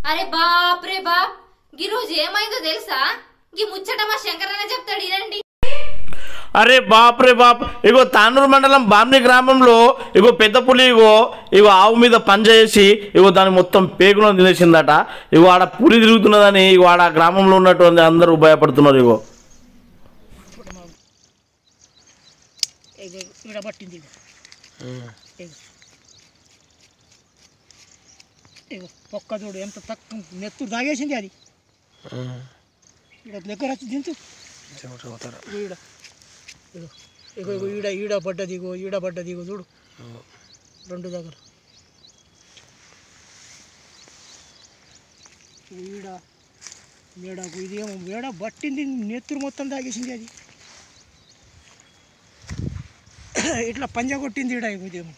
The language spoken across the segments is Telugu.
అరే బాప్ రే బాప్ ఈ రోజు ఏమైందో తెలుసా ఈ ముచ్చట మా శంకరన్న చెప్తాడు ఇదండి అరే బాప్ రే బాప్ ఇగో తానూరు మండలం బామ్ని గ్రామంలో ఇగో పెద్ద పులి ఇగో ఇగో ఆవు మీద పనిచేసి ఇగో దాని మొత్తం పేగులను తినేసిందట ఇగో ఆడ పులి తిరుగుతున్నదని ఇగో ఆడ గ్రామంలో ఉన్నటువంటి అందరూ భయపడుతున్నారు ఇగో ఇగో ఈడ పట్టింది ఇగో ఇగో ఇగో పొక్క చూడు ఎంత తక్కువ నెత్తు దాగేసింది అది ఈడ దగ్గర వచ్చి దించు ఇగో ఈడ ఇగో ఇగో ఇగో ఈడ ఈడ పడ్డది ఇగో ఈడ పడ్డది ఇగో చూడు రెండు దగ్గర ఇగో ఈడ మేడకు ఇది ఏమో మేడ పట్టింది నెత్తురు మొత్తం తాగేసింది అది ఇట్లా పంజ కొట్టింది ఈడ ఇగో ఇదేమో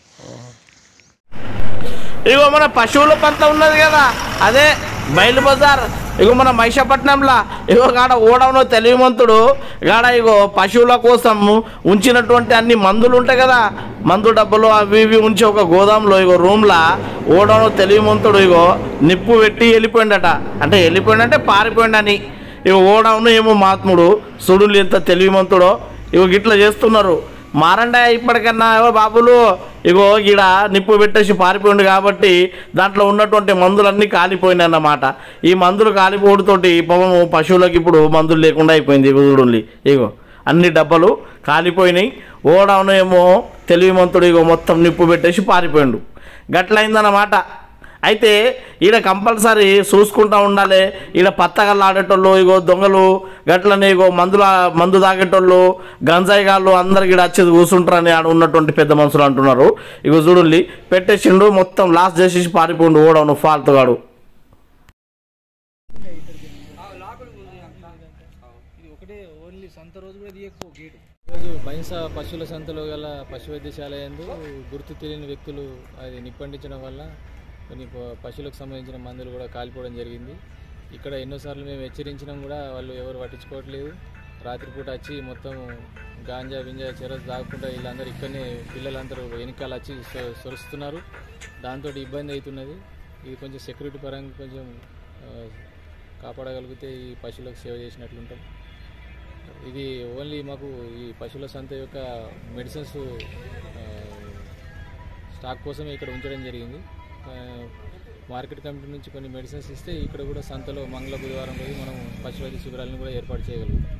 ఇగో మన పశువుల పంత ఉన్నది కదా అదే బయలు బజార్ ఇగో మన మహిషపట్నంలో ఇగో గాడ ఓడవను తెలివిమంతుడు గాడ ఇగో పశువుల కోసం ఉంచినటువంటి అన్ని మందులు ఉంటాయి కదా మందు డబ్బులు అవి ఇవి ఉంచి ఒక గోదాంలో ఇగో రూమ్లా ఓడవను తెలివిమంతుడు ఇగో నిప్పు పెట్టి వెళ్ళిపోయిండట అంటే వెళ్ళిపోయిండంటే పారిపోయిండని ఇగో ఓడవను ఏమో మహాత్ముడు సుడులు ఎంత తెలివిమంతుడో ఇగో గిట్లా చేస్తున్నారు మారండా ఇప్పటికన్నా ఏవో బాబులు ఇగో ఈడ నిప్పు పెట్టేసి పారిపోయిండు కాబట్టి దాంట్లో ఉన్నటువంటి మందులన్నీ కాలిపోయినాయి అన్నమాట ఈ మందులు కాలిపోవడంతోటి పాపం పశువులకు ఇప్పుడు మందులు లేకుండా అయిపోయింది ఇగో చూడండి ఇగో అన్ని డబ్బలు కాలిపోయినాయి ఓడవను ఏమో తెలివిమంతుడు ఇగో మొత్తం నిప్పు పెట్టేసి పారిపోయిండు గట్లయిందన్నమాట అయితే ఈడ కంపల్సరీ చూసుకుంటా ఉండాలి ఈడ పత్తగల్లు ఆడేటోళ్ళు ఇగో దొంగలు గట్లనే ఇగో మందుల మందు తాగేటోళ్ళు గంజాయి గాళ్ళు అందరికి ఈడ వచ్చేది కూర్చుంటారని ఆడ ఉన్నటువంటి పెద్ద మనుషులు అంటున్నారు ఇగో చూడండి పెట్టేసిండు మొత్తం లాస్ చేసేసి పారిపోండు ఓడవను ఫాల్తుగాడు ఇది ఒకటే ఓన్లీ సంత రోజు కూడా తీయకపో గేటు ఈరోజు బైంస పశువుల సంతలో గల పశు వైద్యశాల యందు గుర్తు తెలియని వ్యక్తులు అది నిప్పండించడం వల్ల కొన్ని ప- పశువులకు సంబంధించిన మందులు కూడా కాలిపోవడం జరిగింది ఇక్కడ ఎన్నోసార్లు మేము హెచ్చరించినాం కూడా వాళ్ళు ఎవరు పట్టించుకోవట్లేదు రాత్రిపూట వచ్చి మొత్తం గాంజా వింజా చెరస్ తాగకుండా వీళ్ళందరూ ఇక్కడనే పిల్లలందరూ వెనకాల వచ్చి సొ- సొరుస్తున్నారు దాంతో ఇబ్బంది అవుతున్నది ఇది కొంచెం సెక్యూరిటీ పరంగా కొంచెం ఆ, కాపాడగలిగితే ఈ పశువులకు సేవ చేసినట్లుంటాం ఇది ఓన్లీ మాకు ఈ పశువుల సంత యొక్క మెడిసిన్స్ ఆ, స్టాక్ కోసమే ఇక్కడ ఉంచడం జరిగింది ఆ, మార్కెట్ కమిటీ నుంచి కొన్ని మెడిసిన్స్ ఇస్తే ఇక్కడ కూడా సంతలో మంగళ బుధవారం రోజు మనం పశువైద్య శిబిరాలను కూడా ఏర్పాటు చేయగలుగుతాం